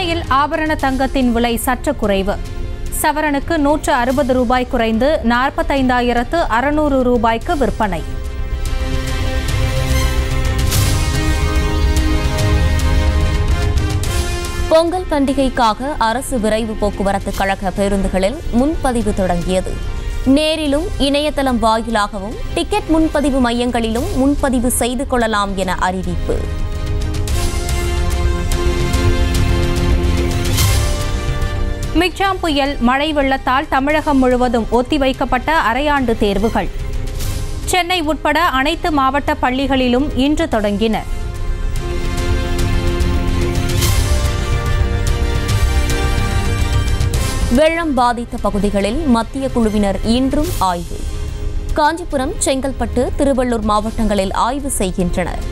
சென்னையில் ஆபரண தங்கத்தின் விலை சற்று குறைவு சவரனுக்கு நூற்று அறுபது ரூபாய் குறைந்து நாற்பத்தைந்தாயிரத்து அறுநூறு ரூபாய்க்கு விற்பனை பொங்கல் பண்டிகைக்காக அரசு விரைவு போக்குவரத்து கழக பேருந்துகளில் முன்பதிவு தொடங்கியது நேரிலும் இணையதளம் வாயிலாகவும் டிக்கெட் முன்பதிவு மையங்களிலும் முன்பதிவு செய்து கொள்ளலாம் என அறிவிப்பு மிக்ஜாம் புயல் மழை வெள்ளத்தால் தமிழகம் முழுவதும் ஒத்திவைக்கப்பட்ட அரையாண்டு தேர்வுகள் சென்னை உட்பட அனைத்து மாவட்ட பள்ளிகளிலும் இன்று தொடங்கின வெள்ளம் பாதித்த பகுதிகளில் மத்திய குழுவினர் இன்றும் ஆய்வு காஞ்சிபுரம் செங்கல்பட்டு திருவள்ளூர் மாவட்டங்களில் ஆய்வு செய்கின்றனர்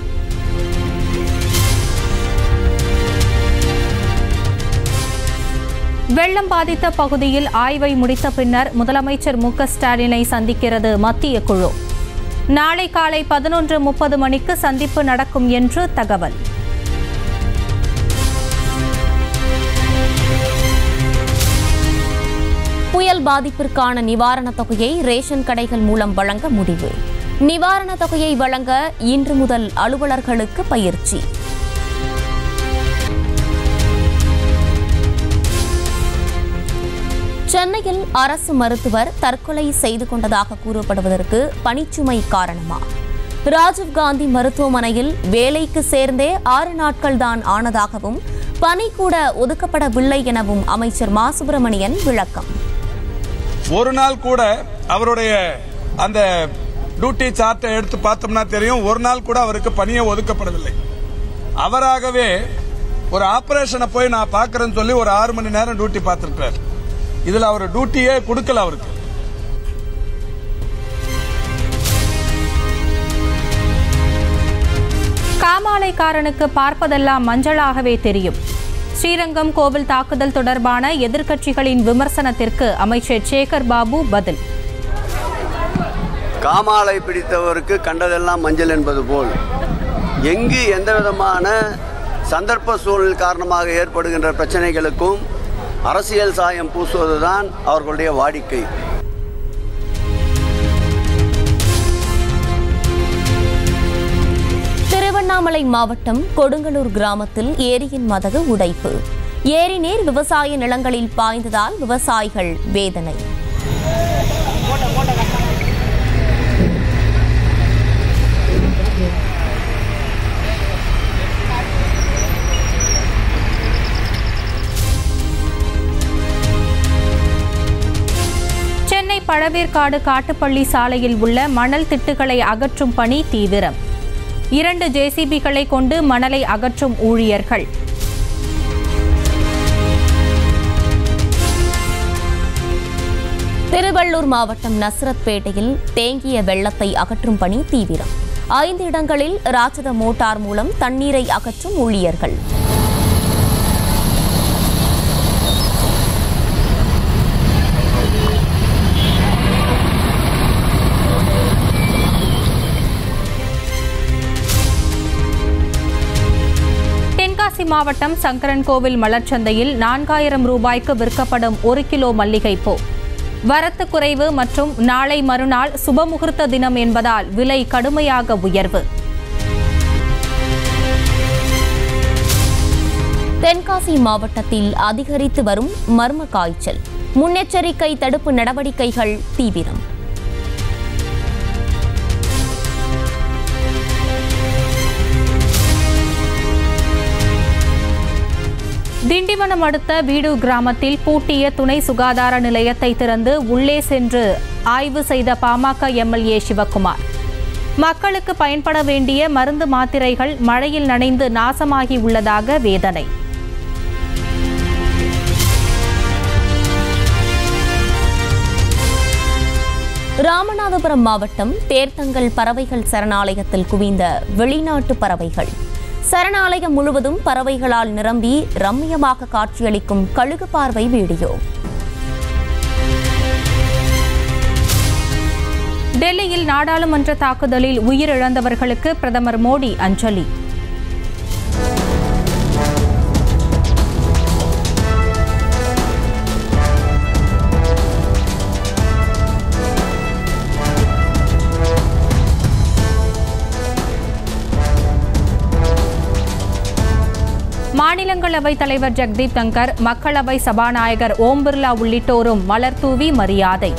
வெள்ளம் பாதித்த பகுதியில் ஆய்வை முடித்த பின்னர் முதலமைச்சர் மு க ஸ்டாலினை சந்திக்கிறது மத்திய குழு நாளை காலை பதினொன்று முப்பது மணிக்கு சந்திப்பு நடக்கும் என்று தகவல் புயல் பாதிப்பிற்கான நிவாரணத் தொகையை ரேஷன் கடைகள் மூலம் வழங்க முடிவு நிவாரணத் தொகையை வழங்க இன்று முதல் அலுவலர்களுக்கு பயிற்சி சென்னையில் அரசு மருத்துவர் தற்கொலை செய்து கொண்டதாக கூறப்படுவதற்கு பணிச்சுமை காரணமா ராஜீவ்காந்தி மருத்துவமனையில் வேலைக்கு சேர்ந்தே ஆறு நாட்கள் தான் ஆனதாகவும் பணி கூட ஒதுக்கப்படவில்லை எனவும் அமைச்சர் மா சுப்பிரமணியன் விளக்கம் ஒரு நாள் கூட அவருடைய அந்த டியூட்டி சார்ட்டை எடுத்து பார்த்தோம்னா தெரியும் ஒரு நாள் கூட அவருக்கு பணியை ஒதுக்கப்படவில்லை அவராகவே ஒரு ஆபரேஷனை போய் நான் பார்க்கறேன்னு சொல்லி ஒரு ஆறு மணி நேரம் டியூட்டி பார்த்திருக்காரு இதுல அவர் டியூட்டியே கொடுக்கல அவருக்கு காமாலைக்காரனுக்கு பார்ப்பதெல்லாம் மஞ்சளாகவே தெரியும் ஸ்ரீரங்கம் கோவில் தாக்குதல் தொடர்பான எதிர்க்கட்சிகளின் விமர்சனத்திற்கு அமைச்சர் சேகர் பாபு பதில் காமாலை பிடித்தவருக்கு கண்டதெல்லாம் மஞ்சள் என்பது போல் எங்கு எந்த விதமான சந்தர்ப்ப சூழல் காரணமாக ஏற்படுகின்ற பிரச்சனைகளுக்கும் அரசியல் சாயம் பூசுவதுதான் அவர்களுடைய வாடிக்கை திருவண்ணாமலை மாவட்டம் கொடுங்கலூர் கிராமத்தில் ஏரியின் மதகு உடைப்பு ஏரி நீர் விவசாய நிலங்களில் பாய்ந்ததால் விவசாயிகள் வேதனை சென்னை பழவேற்காடு காட்டுப்பள்ளி சாலையில் உள்ள மணல் திட்டுகளை அகற்றும் பணி தீவிரம் இரண்டு ஜேசிபிகளை கொண்டு மணலை அகற்றும் ஊழியர்கள் திருவள்ளூர் மாவட்டம் நஸ்ரத்பேட்டையில் தேங்கிய வெள்ளத்தை அகற்றும் பணி தீவிரம் ஐந்து இடங்களில் ராட்சத மோட்டார் மூலம் தண்ணீரை அகற்றும் ஊழியர்கள் தென்காசி மாவட்டம் சங்கரன்கோவில் மலர்ச்சந்தையில் நான்காயிரம் ரூபாய்க்கு விற்கப்படும் ஒரு கிலோ மல்லிகைப்பூ வரத்து குறைவு மற்றும் நாளை மறுநாள் சுபமுகூர்த்த தினம் என்பதால் விலை கடுமையாக உயர்வு தென்காசி மாவட்டத்தில் அதிகரித்து வரும் மர்ம காய்ச்சல் முன்னெச்சரிக்கை தடுப்பு நடவடிக்கைகள் தீவிரம் திண்டிவனம் அடுத்த வீடு கிராமத்தில் பூட்டிய துணை சுகாதார நிலையத்தை திறந்து உள்ளே சென்று ஆய்வு செய்த பாமக எம்எல்ஏ சிவக்குமார் மக்களுக்கு பயன்பட வேண்டிய மருந்து மாத்திரைகள் மழையில் நனைந்து நாசமாகி உள்ளதாக வேதனை ராமநாதபுரம் மாவட்டம் தேர்த்தங்கல் பறவைகள் சரணாலயத்தில் குவிந்த வெளிநாட்டு பறவைகள் சரணாலயம் முழுவதும் பறவைகளால் நிரம்பி ரம்மியமாக காட்சியளிக்கும் கழுகு பார்வை வீடியோ டெல்லியில் நாடாளுமன்ற தாக்குதலில் உயிரிழந்தவர்களுக்கு பிரதமர் மோடி அஞ்சலி மாநிலங்களவை தலைவர் ஜெக்தீப் தங்கர் மக்களவை சபாநாயகர் ஓம் பிர்லா உள்ளிட்டோரும் மலர் தூவி மரியாதை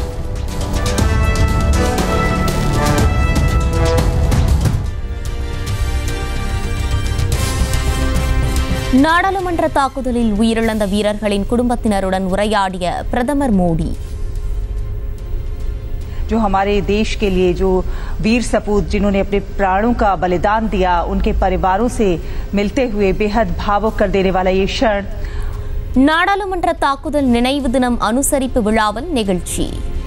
நாடாளுமன்ற தாக்குதலில் உயிரிழந்த வீரர்களின் குடும்பத்தினருடன் உரையாடிய பிரதமர் மோடி जो हमारे देश के लिए जो वीर सपूत जिन्होंने अपने प्राणों का बलिदान दिया उनके परिवारों से मिलते हुए बेहद भावुक कर देने वाला ये क्षण நாடாளுமன்ற தாக்குதல் நினைவு தினம் அனுசரிப்பு விழாவில் நிகழ்ச்சி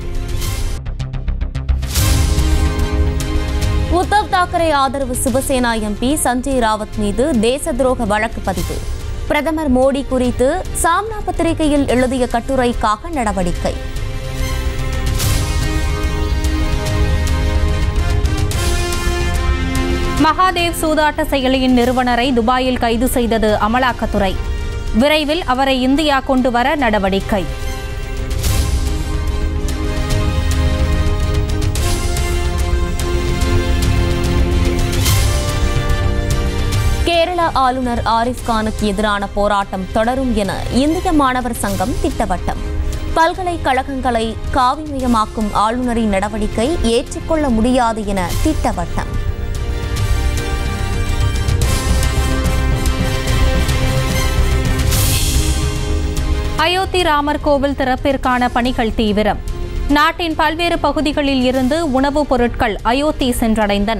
உத்தவ் தாக்கரே ஆதரவு சிவசேனா எம்பி சஞ்சய் ராவத் மீது தேச துரோக வழக்கு பதிவு பிரதமர் மோடி குறித்து சாம்னா பத்திரிகையில் எழுதிய கட்டுரைக்காக நடவடிக்கை மகாதேவ் சூதாட்ட செயலியின் நிறுவனரை துபாயில் கைது செய்தது அமலாக்கத்துறை விரைவில் அவரை இந்தியா கொண்டு வர நடவடிக்கை கேரள ஆளுநர் ஆரிஃப் கானுக்கு எதிரான போராட்டம் தொடரும் என இந்திய மாணவர் சங்கம் திட்டவட்டம் பல்கலைக்கழகங்களை காவிமயமாக்கும் ஆளுநரின் நடவடிக்கை ஏற்றுக்கொள்ள முடியாது என திட்டவட்டம் அயோத்தி ராமர் கோவில் திறப்பிற்கான பணிகள் தீவிரம் நாட்டின் பல்வேறு பகுதிகளில் இருந்து உணவுப் பொருட்கள் அயோத்தி சென்றடைந்தன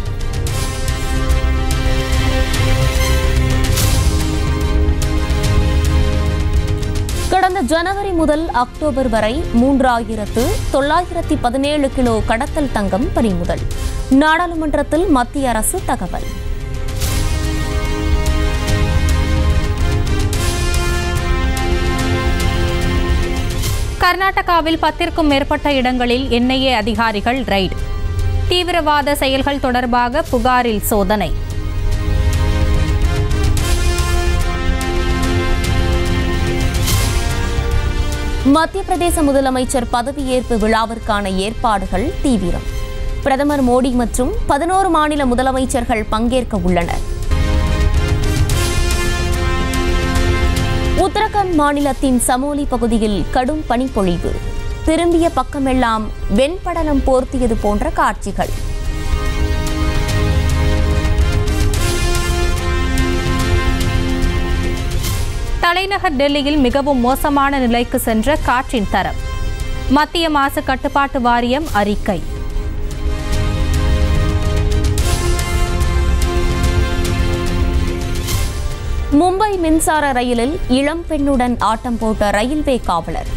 கடந்த ஜனவரி முதல் அக்டோபர் வரை மூன்றாயிரத்து தொள்ளாயிரத்தி பதினேழு கிலோ கடத்தல் தங்கம் பறிமுதல் நாடாளுமன்றத்தில் மத்திய அரசு தகவல் கர்நாடகாவில் பத்திற்கும் மேற்பட்ட இடங்களில் என்ஐஏ அதிகாரிகள் ரெய்டு தீவிரவாத செயல்கள் தொடர்பாக புகாரில் சோதனை மத்திய பிரதேச முதலமைச்சர் பதவியேற்பு விழாவிற்கான ஏற்பாடுகள் தீவிரம் பிரதமர் மோடி மற்றும் பதினோரு மாநில முதலமைச்சர்கள் பங்கேற்க உள்ளனர் உத்தரகாண்ட் மாநிலத்தின் சமோலி பகுதியில் கடும் பனிப்பொழிவு திரும்பிய பக்கமெல்லாம் வெண்படலம் போர்த்தியது போன்ற காட்சிகள் தலைநகர் டெல்லியில் மிகவும் மோசமான நிலைக்கு சென்ற காற்றின் தரம் மத்திய மாசு கட்டுப்பாட்டு வாரியம் அறிக்கை மும்பை மின்சார ரயிலில் இளம் பெண்ணுடன் ஆட்டம் போட்ட ரயில்வே காவலர்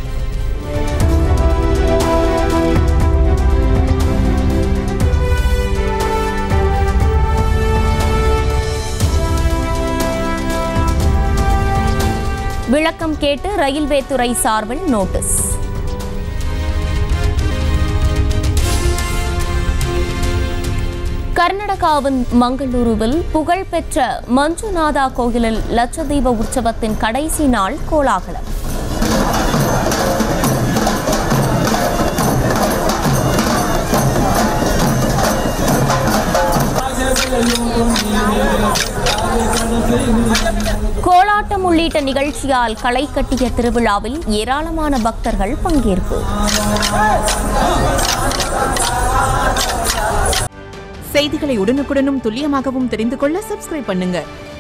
விளக்கம் கேட்டு ரயில்வே துறை சார்பில் நோட்டீஸ் கர்நாடகாவின் மங்களூருவில் புகழ்பெற்ற மஞ்சுநாதா கோயிலில் லட்சதீப உற்சவத்தின் கடைசி நாள் கோலாகலம் கோலாட்டம் உள்ளிட்ட நிகழ்ச்சியால் களை கட்டிய திருவிழாவில் ஏராளமான பக்தர்கள் பங்கேற்பு செய்திகளை உடனுக்குடனும் துல்லியமாகவும் தெரிந்து கொள்ள சப்ஸ்கிரைப் பண்ணுங்க